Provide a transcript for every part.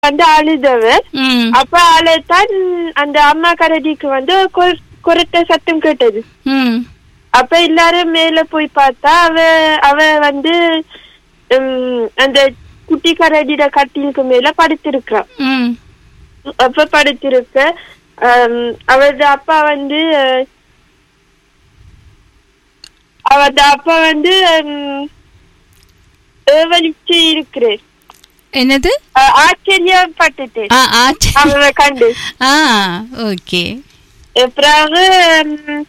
வந்து அழுதவர் ம் அப்ப அழுத்தான் அந்த அம்மா கரடிக்கு வந்து கொ- குரட்ட சத்தம் கேட்டது ம் அப்ப எல்லாரும் மேல போய் பார்த்தா அவ அவ வந்து உம், அந்த குட்டி கரடியோட கட்டிலுக்கு மேல படுத்திருக்கான் ம் அப்ப படுத்திருக்க ஆம், அவரது அப்பா வந்து அஹ், அவரது அப்பா வந்து உம், ஏவலிச்சு இருக்கிறேன் என்னது அஹ், ஆச்சரியப்பட்டுட்டேன் ஆ ஆச்சு அவரை கண்டு ஆ ஓகே பிறகு உம்,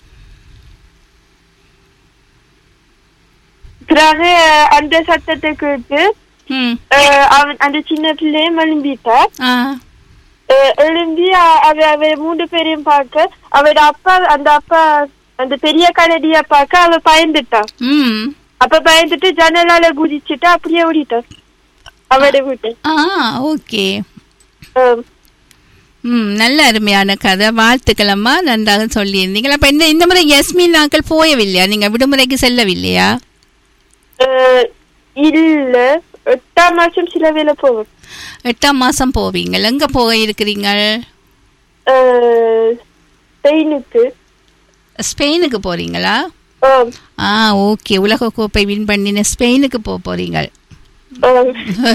பிறகு அந்த சத்தத்தை கேட்டு ம் அஹ், அவன் அந்த சின்ன பிள்ளையும் எழும்பிட்டா ஆ அஹ், எழும்பி அ- அவ அவ மூன்று பேரையும் பார்க்க அவரோட அப்பா அந்த அப்பா அந்த பெரிய கரடிய பார்க்க அவ பயந்துட்டான் ம் அப்ப பயந்துட்டு ஜன்னலால குதிச்சுட்டு அப்படியே ஓடிட்டான் அவரோட வீட்டு ஆ ஓகே அஹ், ம் நல்ல அருமையான கதை வாழ்த்துக்களம்மா நன்றாக சொல்லியிருந்தீங்களா அப்போ இந்த இந்த முறை யஸ்மின் நாட்கள் போயவில்லையா நீங்கள் விடுமுறைக்கு செல்லவில்லையா அஹ், இல்ல எட்டாம் மாசம் சில வேலை போகும் எட்டாம் மாதம் போவீங்கள் எங்கே போக இருக்கிறீங்க அஹ், ஸ்பெயினுக்கு ஸ்பெயினுக்கு போகிறீங்களா ஆம், ஆ ஓகே உலக கோப்பை வின் பண்ணின ஸ்பெயினுக்கு போக போகிறீங்க ஆம்.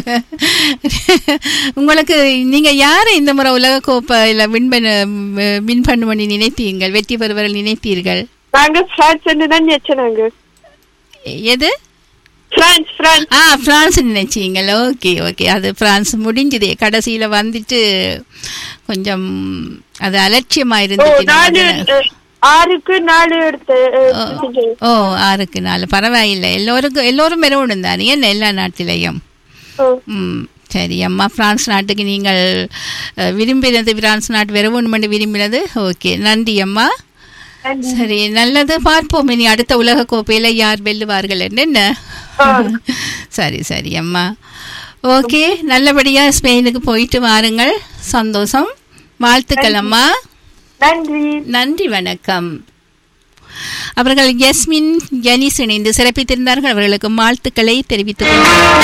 உங்களுக்கு நீங்கள் யாரை இந்த முறை உலக கோப்பையில் வின் பண்ண வின் பண்ணுவனி நினைத்தீர்கள் வெற்றி பெறுவர்கள் நினைத்தீர்கள் நாங்க பிரான்ஸ் தான் நினைச்சாங்க எது பிரான்ஸ் பிரான்ஸ் ஆ பிரான்ஸ் நினைச்சீங்களா ஓகே ஓகே அது பிரான்ஸ் முடிஞ்சுதே கடைசியில் வந்துட்டு கொஞ்சம் அது அலட்சியமாக ஓ இருந்துச்சு நாலு நம்ம அஹ், ஆறுக்கு நாலு எடுத்து அஹ், செஞ்சேன். ஓ ஆறுக்கு நாலு பரவாயில்லை எல்லோருக்கும் எல்லோரும் பெறணும் தானே என்ன எல்லா நாட்டிலையும் ஓ, ம் சரி அம்மா பிரான்ஸ் நாட்டுக்கு நீங்கள் அஹ், விரும்பினது பிரான்ஸ் நாட்டு வெறுவணுமென்று விரும்பினது ஓகே நன்றி அம்மா நன்றி. சரி நல்லது பார்ப்போம் இனி அடுத்த உலக கோப்பையில் யார் வெல்லுவார்கள் என்று என்ன சரி சரி அம்மா ஓகே நல்லபடியாக ஸ்பெயினுக்கு போயிட்டு வாருங்கள் சந்தோஷம் வாழ்த்துக்கள் அம்மா நன்றி நன்றி வணக்கம் அவர்கள் யஸ்மின் ஜனிஸ் இணைந்து சிறப்பித்திருந்தார்கள் அவர்களுக்கு வாழ்த்துக்களை தெரிவித்துக்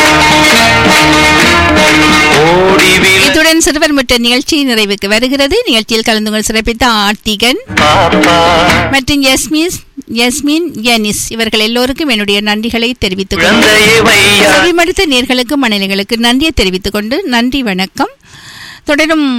ஓடிவில் இத்துடன் சிறுவர் முட்ட நிகழ்ச்சி நிறைவுக்கு வருகிறது நிகழ்ச்சியில் கலந்து கொண்டு சிறப்பித்த ஆர்த்திகன் பாப்பா மற்றும் யஸ்மின் யஸ்மின் யனிஸ் இவர்கள் எல்லோருக்கும் என்னுடைய நன்றிகளை தெரிவித்துக் கொண்டு குழந்தையை வையா செவிமடுத்த நேர்களுக்கு மனிதர்களுக்கு நன்றியை தெரிவித்துக் கொண்டு நன்றி வணக்கம் தொடரும்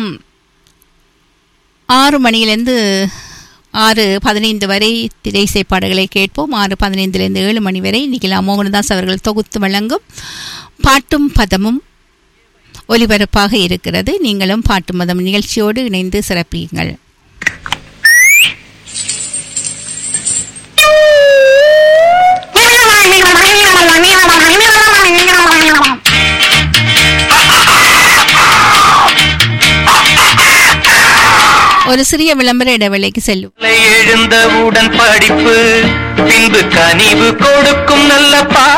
ஆறு மணியிலிருந்து ஆறு பதினைந்து வரை திரை பாடல்களை கேட்போம் ஆறு பதினைந்திலிருந்து ஏழு மணி வரை நிகிலா மோகனதாஸ் அவர்கள் தொகுத்து வழங்கும் பாட்டும் பதமும் ஒலிபரப்பாக இருக்கிறது நீங்களும் பாட்டு மதம் நிகழ்ச்சியோடு இணைந்து சிறப்பியுங்கள் ஒரு சிறிய விளம்பர இடைவேளைக்கு செல்லும் எழுந்தவுடன் படிப்பு பின்பு கனிவு கொடுக்கும் நல்ல பா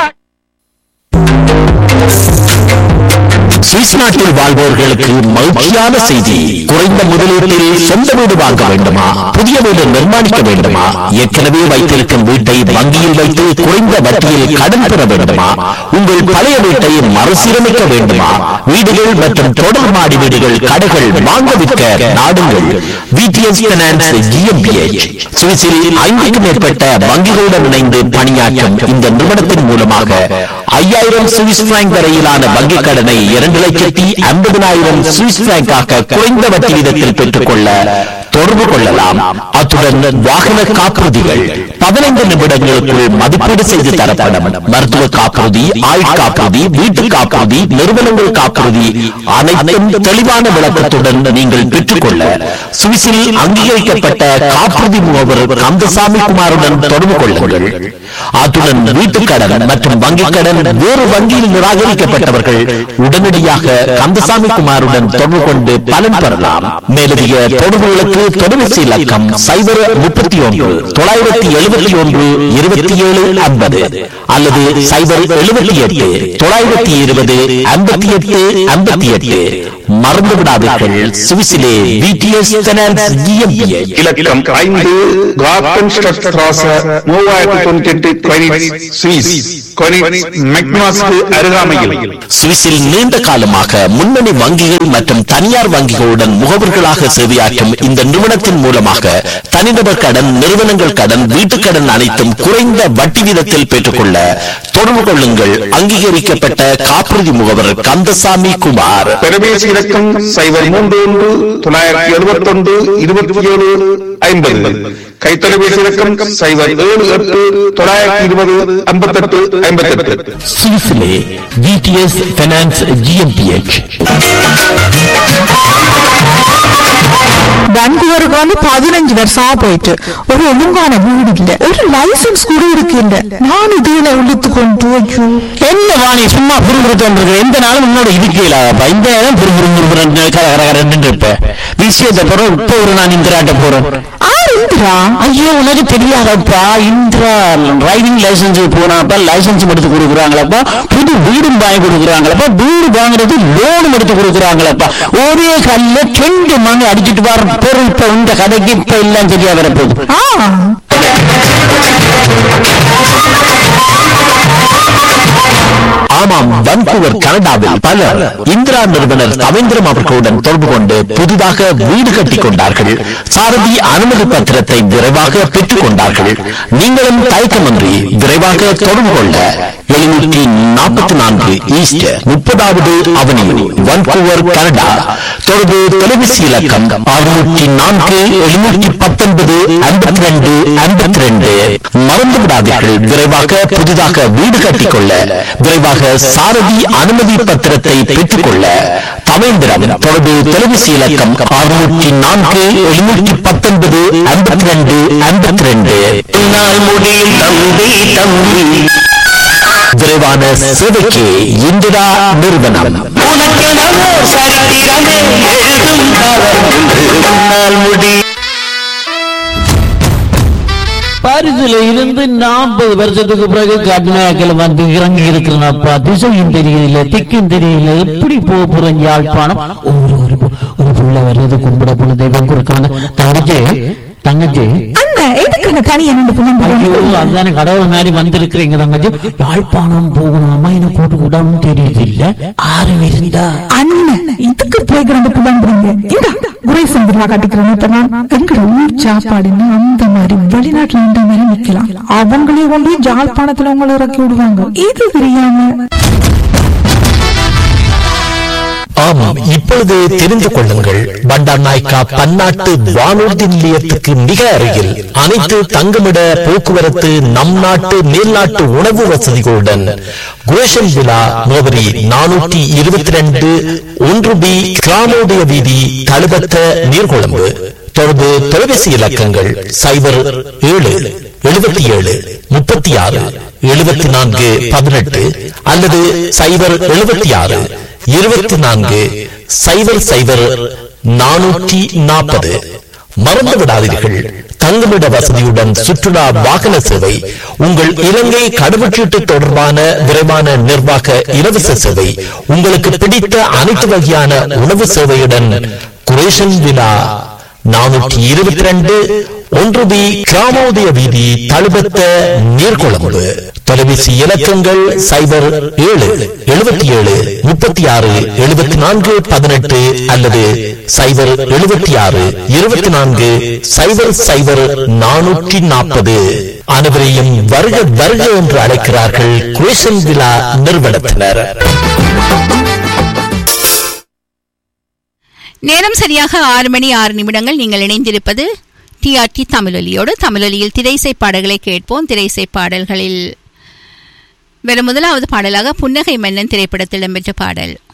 சுவிஸ் நாட்டில் வாழ்வோர்களுக்கு மகிழ்ச்சியான செய்தி குறைந்த முதலீட்டில் சொந்த வீடு வாங்க வேண்டுமா புதிய வீடு நிர்மாணிக்க வேண்டுமா ஏற்கனவே வைத்திருக்கும் வீட்டை வங்கியில் வைத்து குறைந்த வட்டியில் கடன் பெற வேண்டுமா உங்கள் பழைய வீட்டை மறுசீரமைக்க வேண்டுமா வீடுகள் மற்றும் தொடர் மாடி வீடுகள் கடைகள் வாங்க விற்க நாடுங்கள் விடிஎஸ் பைனான்ஸ் ஜிஎம்பிஎச் சுவிஸில் ஐந்துக்கும் மேற்பட்ட வங்கிகளுடன் இணைந்து பணியாற்றும் இந்த நிறுவனத்தின் மூலமாக ஐயாயிரம் சுவிஸ் பிராங்க் வரையிலான வங்கிக் கடனை இரண்டு லட்சத்தி ஐம்பதினாயிரம் சுவிஸ் பிராங்காக குறைந்த வட்டி வீதத்தில் பெற்றுக்கொள்ள தொடர்பு கொள்ளலாம் அத்துடன் வாகன காப்புறுதிகள் பதினைந்து நிமிடங்களுக்குள் மதிப்பீடு செய்து தரப்படும் மருத்துவ காப்புறுதி ஆயுள் காப்புறுதி வீட்டு காப்புறுதி நிறுவனங்கள் காப்புறுதி அனைத்தும் தெளிவான விளக்கத்துடன் நீங்கள் பெற்றுக்கொள்ள சுவிஸில் அங்கீகரிக்கப்பட்ட காப்புறுதி முகவர் கந்தசாமி குமாருடன் தொடர்பு கொள்ளுங்கள் அத்துடன் வீட்டுக் கடன் மற்றும் வங்கிக் கடன் வேறு வங்கியில் நிராகரிக்கப்பட்டவர்கள் உடனடியாக கந்தசாமி குமாருடன் தொடர்பு கொண்டு பலன் பெறலாம் மேலதிக தொடர்புகளுக்கு தொலைபேசி இலக்கம் சைபர் முப்பத்தி ஒன்று தொள்ளாயிரத்தி எழுபத்தி ஒன்று இருபத்தி ஏழு ஐம்பது அல்லது சைபர் எழுபத்தி எட்டு தொள்ளாயிரத்தி இருபது ஐம்பத்தி எட்டு ஐம்பத்தி எட்டு மறந்து விடாதீர்கள் சுவிசிலே விடிஎஸ் பைனான்ஸ் GmbH. இலக்கம் ஐந்து கார்டன் ஸ்ட்ராச மூவாயிரத்தி தொண்ணூத்தி எட்டு சுவிஸ் கொனிக்ஸ் மெக்னாஸ்க்கு அருகாமையில் சுவிஸில் நீண்ட காலமாக முன்னணி வங்கிகள் மற்றும் தனியார் வங்கிகளுடன் முகவர்களாக சேவையாற்றும் இந்த நிறுவனத்தின் மூலமாக தனிநபர் கடன் நிறுவனங்கள் கடன் வீட்டுக் கடன் அனைத்தும் குறைந்த வட்டி வீதத்தில் பெற்றுக்கொள்ள தொடர்பு கொள்ளுங்கள் அங்கீகரிக்கப்பட்ட காப்புறுதி முகவர் கந்தசாமி குமார் பெருமேசி இலக்கம் சைபர் மூன்று ஒன்று தொள்ளாயிரத்தி எழுபத்தி ஒன்று இருபத்தி ஏழு ஐம்பது கைத்தொலைபேசி இலக்கம் சைபர் ஏழு எட்டு தொள்ளாயிரத்தி இருபது ஐம்பத்தெட்டு ஐம்பத்தெட்டு சுவிஸிலே விடிஎஸ் பைனான்ஸ் ஜிஎம்பிஎச் பெங்களூருக்கு வந்து பதினஞ்சு வருஷமா போயிட்டு ஒரு ஒழுங்கான வீடு இல்ல ஒரு லைசன்ஸ் கூட இருக்கு இல்ல நான் இதுல இழுத்து கொண்டு ஐயோ என்ன வாணி சும்மா புரிஞ்சுட்டு வந்திருக்க எந்த நாளும் உன்னோட இருக்கலாப்பா இந்த நேரம் புரிஞ்சு கரகரன்னு இருப்ப விஷயத்தை பிறகு இப்ப ஒரு நான் இந்திராட்ட போறேன் ஆர் இந்திரா ஐயோ உனக்கு தெரியாதப்பா இந்திரா டிரைவிங் லைசன்ஸ் போனாப்பா லைசன்ஸ் எடுத்து கொடுக்குறாங்களப்பா புது வீடும் வாங்கி கொடுக்குறாங்களப்பா வீடு வாங்குறது லோனும் எடுத்து கொடுக்குறாங்களப்பா ஒரே கல்ல ரெண்டு மணி அடிச்சிட்டு வர பொருள் இப்ப இந்த கதைக்கு இப்ப எல்லாம் சரியா வரப்போகுது ஆ ஆமாம் வன்கூவர் கனடாவில் பலர் இந்திரா நிறுவனர் ரவீந்திரம் அவர்களுடன் தொடர்பு கொண்டு புதிதாக வீடு கட்டிக் கொண்டார்கள் சாரதி அனுமதி பத்திரத்தை விரைவாக பெற்றுக் கொண்டார்கள் நீங்களும் தயக்கமின்றி விரைவாக தொடர்பு கொள்ள எழுநூற்றி நாற்பத்தி நான்கு ஈஸ்ட் முப்பதாவது அவனியூ வன்கூவர் கனடா தொடர்பு தொலைபேசி இலக்கம் அறுநூற்றி நான்கு எழுநூற்றி பத்தொன்பது ஐம்பத்தி ரெண்டு ஐம்பத்தி ரெண்டு மறந்து விடாதீர்கள் விரைவாக புதிதாக வீடு கட்டிக்கொள்ள விரைவாக சாரதி அனுமதி பத்திரத்தை பெற்றுக்கொள்ள தவேந்திரம் தொடர்பு தொலைபேசி இலக்கம் அறுநூற்றி நான்கு எழுநூற்றி பத்தொன்பது ஐம்பத்தி ரெண்டு ஐம்பத்தி ரெண்டு முடியும் தம்பி தம்பி விரைவான சேவைக்கு இந்திரா நிறுவனம் உனக்கெனவோ சரித்திரமே எழுதும் காலம் என்று உன்னால் முடி பாரிஸ்ல இருந்து நாற்பது வருஷத்துக்கு பிறகு கர்நாயகில் வந்து இறங்கி இருக்கிறனப்பா திசையும் தெரியல திக்கும் தெரியல எப்படி போக போறேன் யாழ்ப்பாணம் ஒரு ஒரு பு- ஒரு புள்ள வர்றது கும்பிட போன தெய்வம் கொடுக்காங்க தங்கச்சி தங்கச்சி அண்ணா எதுக்கு தனியா நின்று புலம்புறீங்க? ஐயோ அதுதானே கடவுள் மாதிரி வந்திருக்கிறீங்க தங்கச்சி யாழ்ப்பாணம் போகணுமா எனக்கு கூட்டு கூடாமல் தெரியுது இல்ல ஆறு இருந்தா அண்ணன் இதுக்கு போய் கிடந்து புலம்புறீங்க இந்த குறை சந்திரா காட்டிக்கிறேன் இப்ப நான் எங்கட ஊர் சாப்பாடுன்னா அந்த மாதிரி வெளிநாட்டுல இந்த மாதிரி நிக்கலாம் அவங்களே கொண்டு போய் ஜாழ்ப்பாணத்துல உங்களை இறக்கி விடுவாங்க இது தெரியாம ஆமாம் இப்பொழுது தெரிந்து கொள்ளுங்கள் பண்டார் நாய்க்கா பன்னாட்டு வானூர்தி நிலையத்துக்கு மிக அருகில் அனைத்து தங்குமிட போக்குவரத்து நம் நாட்டு மேல்நாட்டு உணவு வசதிகளுடன் குரேஷன் விழா முகவரி நானூற்றி இருபத்தி ரெண்டு ஒன்று பி கிராமோதய வீதி தழுபத்த நீர்கொழும்பு தொடர்பு தொலைபேசி இலக்கங்கள் சைபர் ஏழு எழுபத்தி ஏழு முப்பத்தி ஆறு எழுபத்தி நான்கு பதினெட்டு அல்லது சைபர் எழுபத்தி ஆறு இருபத்தி நான்கு சைபர் சைபர் நானூற்றி நாற்பது மறந்து விடாதீர்கள் தங்குமிட வசதியுடன் சுற்றுலா வாகன சேவை உங்கள் இலங்கை கடவுச்சீட்டு தொடர்பான விரைவான நிர்வாக இலவச சேவை உங்களுக்கு பிடித்த அனைத்து வகையான உணவு சேவையுடன் குரேஷன் விழா நானூற்றி இருபத்தி ரெண்டு ஒன்று பி கிராமோதய வீதி தழுபத்த நீர்கொழும்பு தொலைபேசி இலக்கங்கள் சைபர் ஏழு எழுபத்தி ஏழு முப்பத்தி ஆறு எழுபத்தி நான்கு பதினெட்டு அல்லது சைபர் எழுபத்தி ஆறு இருபத்தி நான்கு சைபர் சைபர் நானூற்றி நாற்பது அனைவரையும் வருக வருக என்று அழைக்கிறார்கள் குரேஷன் விழா நிறுவனத்தினர் நேரம் சரியாக ஆறு மணி ஆறு நிமிடங்கள் நீங்கள் இணைந்திருப்பது டிஆர்டி தமிழொலியோடு தமிழொலியில் திரைசை பாடல்களை கேட்போம் திரைசை பாடல்களில் வெறும் முதலாவது பாடலாக புன்னகை மன்னன் திரைப்படத்தில் இடம்பெற்ற பாடல்